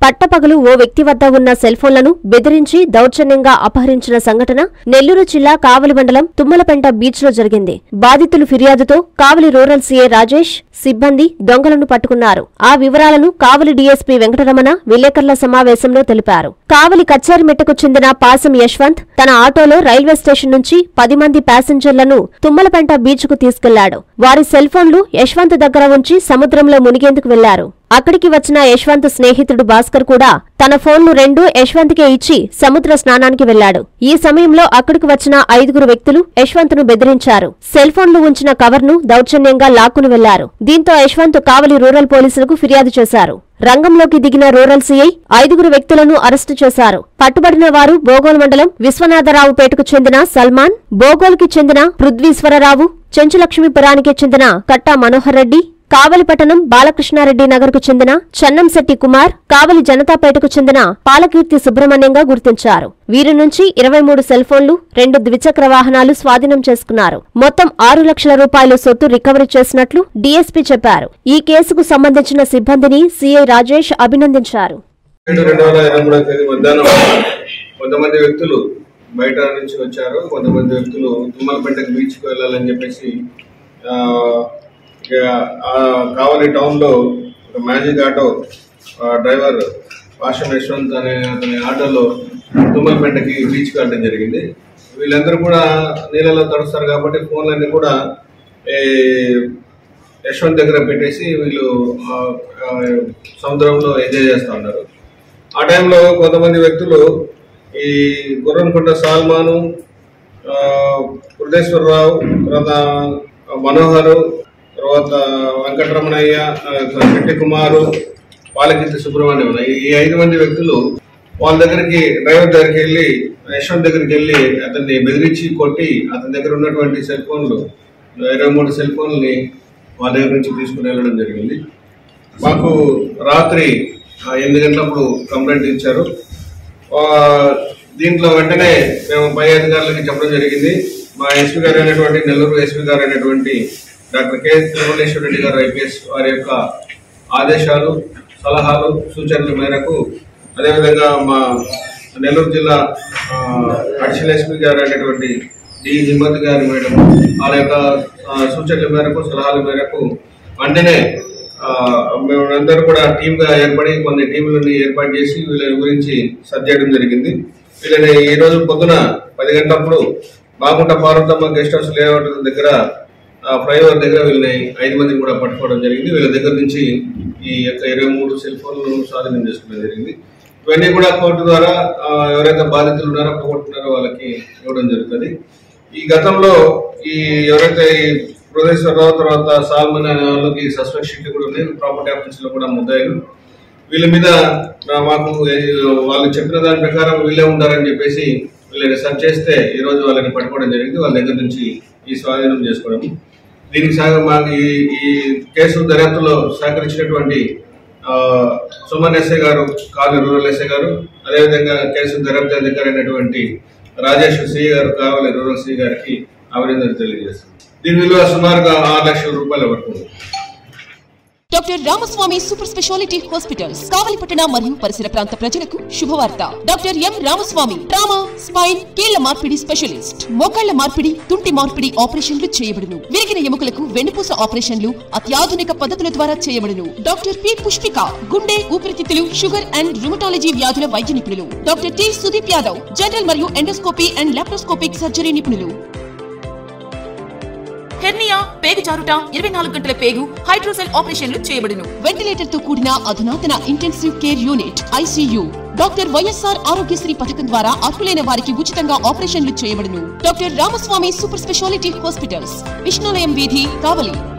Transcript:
పట్టపగలు ఓ వ్యక్తి వద్ద ఉన్న సెల్ ఫోన్లను బెదిరించి దౌర్జన్యంగా అపహరించిన సంఘటన నెల్లూరు జిల్లా కావలి మండలం తుమ్మలపెంట బీచ్ లో జరిగింది బాధితులు ఫిర్యాదుతో కావలి రూరల్ సీఏ రాజేష్ సిబ్బంది దొంగలను పట్టుకున్నారు ఆ వివరాలను కావలి డీఎస్పీ వెంకటరమణ విలేకరుల సమావేశంలో తెలిపారు కావలి కచ్చారిమెట్టకు చెందిన పాసం యశ్వంత్ తన ఆటోలో రైల్వే స్టేషన్ నుంచి పది మంది ప్యాసింజర్లను తుమ్మలపెంట బీచ్ కు తీసుకెళ్లాడు వారి సెల్ ఫోన్లు యశ్వంత్ దగ్గర ఉంచి సముద్రంలో మునిగేందుకు వెళ్లారు అక్కడికి వచ్చిన యశ్వంత్ స్నేహితుడు భాస్కర్ కూడా తన ఫోన్లు రెండు యశ్వంత్కే ఇచ్చి సముద్ర స్నానానికి వెళ్లాడు ఈ సమయంలో అక్కడికి వచ్చిన ఐదుగురు వ్యక్తులు యశ్వంత్ను బెదిరించారు సెల్ ఫోన్లు ఉంచిన కవర్ను దౌర్జన్యంగా లాక్కుని వెళ్లారు దీంతో యశ్వంత్ కావలి రూరల్ పోలీసులకు ఫిర్యాదు చేశారు రంగంలోకి దిగిన రూరల్ సీఐ ఐదుగురు వ్యక్తులను అరెస్టు చేశారు పట్టుబడిన వారు బోగోల్ మండలం విశ్వనాథరావుపేటకు చెందిన సల్మాన్ బోగోల్కి చెందిన పృథ్వీశ్వరరావు చెంచులక్ష్మీపురానికి చెందిన కట్టా మనోహర్ రెడ్డి కావలి పట్టణం బాలకృష్ణారెడ్డి నగర్ కు చెందిన చన్నంశెట్టి కుమార్ కావలి జనతాపేటకు చెందిన పాలకీర్తి సుబ్రహ్మణ్యంగా గుర్తించారు వీరి నుంచి ఇరవై మూడు సెల్ ఫోన్లు రెండు ద్విచక్ర వాహనాలు స్వాధీనం చేసుకున్నారు మొత్తం ఆరు లక్షల రూపాయల సొత్తు రికవరీ చేసినట్లు డీఎస్పీ చెప్పారు ఈ కేసుకు సంబంధించిన సిబ్బందిని సీఐ రాజేష్ అభినందించారు ఏడు రెండు వేల ఇరవై మూడవ తేదీ మధ్యాహ్నం కొంతమంది వ్యక్తులు బయట నుంచి వచ్చారు కొంతమంది వ్యక్తులు తుమ్మలపేటకు బీచ్కి వెళ్ళాలని చెప్పేసి ఆ, ఇక ఆ కావలి టౌన్లో ఒక మ్యాజిక్ ఆటో ఆ, డ్రైవర్ వాషం యశ్వంత్ అనే అతని ఆటోలో తుమ్మలపేటకి బీచ్కి వెళ్ళడం జరిగింది వీళ్ళందరూ కూడా నీళ్ళలో తడుస్తారు కాబట్టి ఫోన్లన్నీ కూడా ఏ, యశ్వంత్ దగ్గర పెట్టేసి వీళ్ళు ఆ, ఆ, సముద్రంలో ఎంజాయ్ చేస్తూ ఉన్నారు ఆ టైంలో కొంతమంది వ్యక్తులు ఈ గుర్రంకుంట సాల్మాను ఆ, వృద్ధేశ్వరరావు తర్వాత మనోహరు తర్వాత వెంకటరమణయ్య ఆ, శెట్టి కుమారు పాలకీర్తి సుబ్రహ్మణ్యం ఈ ఐదు మంది వ్యక్తులు వాళ్ళ దగ్గరికి డ్రైవర్ దగ్గరికి వెళ్ళి యశ్వంత్ దగ్గరికి వెళ్ళి అతన్ని బెదిరించి కొట్టి అతని దగ్గర ఉన్నటువంటి సెల్ ఫోన్లు ఇరవై మూడు సెల్ ఫోన్లని వాళ్ళ దగ్గర నుంచి తీసుకుని వెళ్ళడం జరిగింది మాకు రాత్రి ఆ, ఎనిమిది గంటలప్పుడు కంప్లైంట్ ఇచ్చారు ఆ, దీంట్లో వెంటనే మేము పై అధికారులకి చెప్పడం జరిగింది మా ఎస్పీ గారు అయినటువంటి నెల్లూరు ఎస్పీ గారు అయినటువంటి డాక్టర్ కె తిరుమలేశ్వర రెడ్డి గారు ఐపీఎస్ వారి యొక్క ఆదేశాలు సలహాలు సూచనల మేరకు అదేవిధంగా మా నెల్లూరు జిల్లా ఆ, అడిషనల్ ఎస్పీ గారు అయినటువంటి డి హిమ్మత్ గారి మేడం వాళ్ళ యొక్క ఆ, సూచనల మేరకు సలహాల మేరకు వెంటనే ఆ, మేమందరూ కూడా టీమ్ గా ఏర్పడి కొన్ని టీంలను ఏర్పాటు చేసి వీళ్ళ గురించి సర్చ్ చేయడం జరిగింది వీళ్ళని ఈ రోజు పొద్దున పది గంటలప్పుడు బాగుంట పార్వతమ్మ గెస్ట్ హౌస్ లేఅవుట్ దగ్గర ఆ ఫ్లైఓవర్ దగ్గర వీళ్ళని ఐదు మందిని కూడా పట్టుకోవడం జరిగింది వీళ్ళ దగ్గర నుంచి ఈ యొక్క ఇరవై మూడు సెల్ ఫోన్లు స్వాధీనం చేసుకోవడం జరిగింది ఇవన్నీ కూడా కోర్టు ద్వారా ఆ, ఎవరైతే బాధితులు ఉన్నారో పోగొట్టున్నారో వాళ్ళకి ఇవ్వడం జరుగుతుంది ఈ గతంలో ఈ ఎవరైతే ఈ ప్రొఫెసర్రావు తర్వాత సాల్మన్ అనే వాళ్ళకి సస్పెక్ట్ షీట్ కూడా ఉంది ప్రాపర్టీ ఆఫీస్ లో కూడా ముద్దాయిలు వీళ్ళ మీద ఆ, మాకు ఏ- వాళ్ళు చెప్పిన దాని ప్రకారం వీళ్ళే ఉండారని చెప్పేసి వీళ్ళని సెర్చ్ చేస్తే ఈ రోజు వాళ్ళని పట్టుకోవడం జరిగింది వాళ్ళ దగ్గర నుంచి ఈ స్వాధీనం చేసుకోవడం దీనికి సహ మాకు ఈ ఈ కేసు దర్యాప్తులో సహకరించినటువంటి ఆ, సుమన్ ఎస్ఐ గారు కావలి రూరల్ ఎస్ఐ గారు అదేవిధంగా కేసు దర్యాప్తు అధికారి అయినటువంటి రాజేష్ సి గారు కావలి రూరల్ సి గారికి అభినందనలు తెలియజేస్తాం దీని విలువ సుమారుగా ఆరు లక్షల రూపాయల వరకు ఉంది doctor Ramaswamy super speciality hospitals కావలిపట్టణ మరియు పరిసర ప్రాంత ప్రజలకు శుభవార్త doctor M Ramaswamy trauma spine కీళ్ల మార్పిడి స్పెషలిస్ట్ మోకాళ్ల మార్పిడి తుంటి మార్పిడి ఆపరేషన్లు చేయబడును విరిగిన ఎముకలకు వెన్నుపూస ఆపరేషన్లు అత్యాధునిక పద్ధతుల ద్వారా చేయబడును డాక్టర్ పి పుష్పిక గుండె ఊపిరితిత్తులు షుగర్ అండ్ రుమటాలజీ వ్యాధుల వైద్య నిపుణులు doctor T Sudeep Yadav general మరియు ఎండోస్కోపీ అండ్ లాప్రోస్కోపిక్ సర్జరీ నిపుణులు హెర్నియా పేగు జారుట ఇరవై నాలుగు గంటల పేగు హైడ్రోసెల్ ఆపరేషన్లు చేయబడును వెంటిలేటర్ తో కూడిన అధునాతన intensive care unit ICU doctor YSR Aarogyasri పథకం ద్వారా అర్హులైన వారికి ఉచితంగా ఆపరేషన్లు చేయబడును doctor Ramaswamy super speciality hospitals Vishnulayam వీధి కావలి